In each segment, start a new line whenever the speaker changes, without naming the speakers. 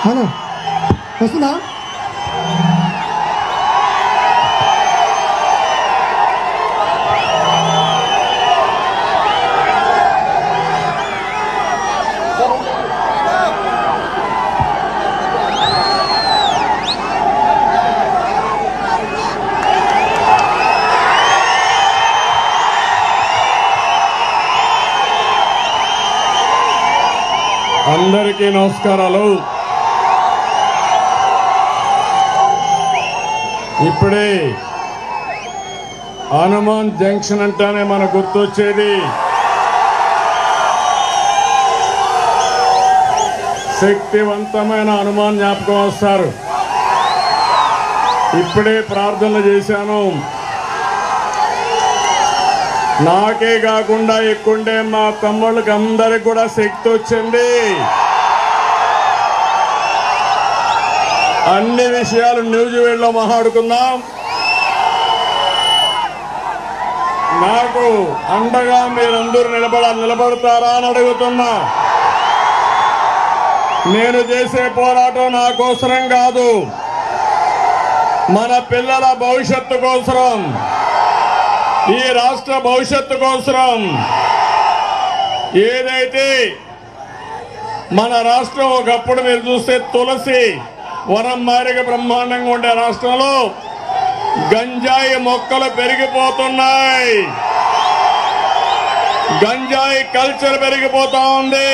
hello వస్తుందా
అందరికీ నమస్కారాలు ఇప్పుడే హనుమాన్ జంక్షన్ అంటేనే మనకు గుర్తొచ్చేది శక్తివంతమైన హనుమాన్ జ్ఞాపకం వస్తారు ఇప్పుడే ప్రార్థనలు చేశాను నాకే కాకుండా ఎక్కుండే మా తమ్ముళ్ళకి అందరికి కూడా శక్తి వచ్చింది అన్ని విషయాలు న్యూస్ వేళ్ళలో మాట్లాడుకుందాం నాకు అండగా మీరందరూ నిలబడ నిలబడతారా అని అడుగుతున్నా నేను చేసే పోరాటం నా కోసరం కాదు మన పిల్లల భవిష్యత్తు కోసరం ఈ రాష్ట్ర భవిష్యత్తు కోసం ఏదైతే మన రాష్ట్రం ఒకప్పుడు మీరు చూస్తే తులసి వనం మారిగ బ్రహ్మాండంగా ఉండే రాష్ట్రంలో గంజాయి మొక్కలు పెరిగిపోతున్నాయి గంజాయి కల్చర్ పెరిగిపోతా ఉంది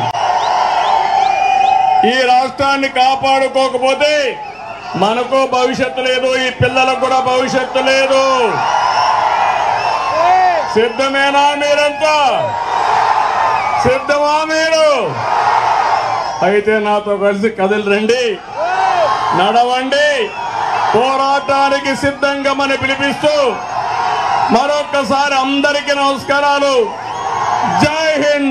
ఈ రాష్ట్రాన్ని కాపాడుకోకపోతే మనకు భవిష్యత్తు లేదు ఈ పిల్లలకు కూడా భవిష్యత్తు లేదు సిద్ధమేనా మీరంతా సిద్ధమా మీరు అయితే నాతో కలిసి కదిలి రండి నడవండి పోరాటానికి సిద్ధంగా మన పిలిపిస్తూ మరొక్కసారి అందరికీ నమస్కారాలు జై హింద్